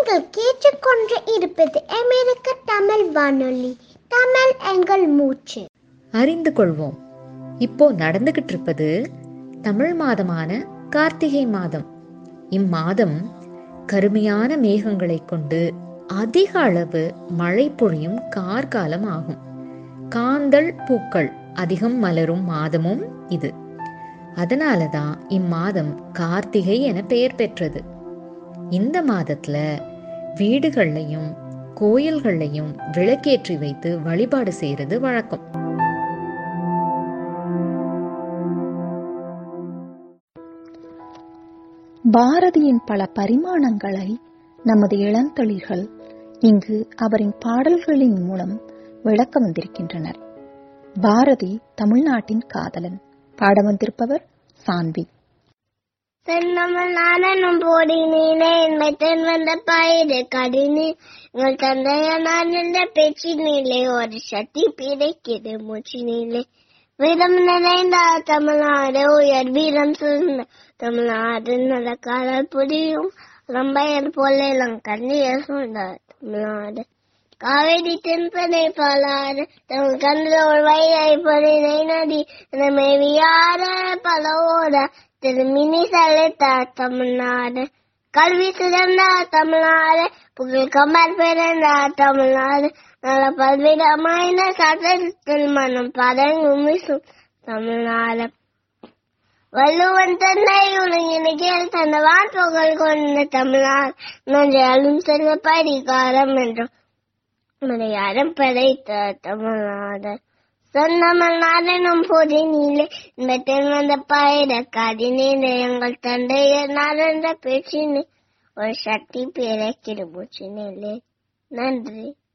நீங்கள் கேட்டுக்கொண்டு இருப்பது அமெரிக்க தமிழ் வானொலி தமிழ் எங்கள் மூச்சு அறிந்து கொள்வோம் இப்போ நடந்துகிட்டு இருப்பது தமிழ் மாதமான கார்த்திகை மாதம் இம்மாதம் கருமையான மேகங்களை கொண்டு அதிக அளவு மழை பொழியும் கார்காலம் ஆகும் காந்தள் பூக்கள் அதிகம் மலரும் மாதமும் இது அதனால தான் இம்மாதம் கார்த்திகை என பெயர் பெற்றது இந்த மாதத்துல வீடுகள்லையும் கோயில்கள்லையும் விளக்கேற்றி வைத்து வழிபாடு செய்யறது வழக்கம் பாரதியின் பல பரிமாணங்களை நமது இளந்தளிர்கள் இங்கு அவரின் பாடல்களின் மூலம் விளக்க வந்திருக்கின்றனர் பாரதி தமிழ்நாட்டின் காதலன் பாட வந்திருப்பவர் சான்வி சென்னமல் நானும் போடினீனே என்மை தென் வந்த பயிறு கடினே உங்கள் தந்தைய நான் என்ற பேச்சினிலே ஒரு சக்தி பிடைக்கிறது மூச்சினிலே வீரம் நிறைந்த தமிழ்நாடு உயர் வீரம் சிறந்த தமிழ்நாடு நல்ல காதல் புரியும் ரம்பையர் போல இளங்கண்ணிய சூழ்ந்த தமிழ்நாடு காவேரி தென்பனை பாலாறு தமிழ் கந்தோர் வைகை பொறினை நதி மேவியார பலவோட திருமினி செலுத்த தமிழ்நாடு கல்வி சிறந்த தமிழ்நாடு புகழ் கமர் பிறந்த தமிழ்நாடு நல்ல பல்விதமான சட்டத்தில் மனம் பதங்கும் வீசும் தமிழ்நாடு வள்ளுவன் தன்னை உலகினில் தந்த வான்புகள் கொண்ட தமிழ்நாடு நன்றாலும் செல்வ பரிகாரம் என்றும் மலையாளம் படைத்த தமிழ்நாடு சொந்தமிழ்நாடனும் பொதி நீலே இந்த தென் வந்த பயிர கதினீல எங்கள் தந்தையர் நடந்த பேச்சினே ஒரு சக்தி பிறக்கிற மூச்சினிலே நன்றி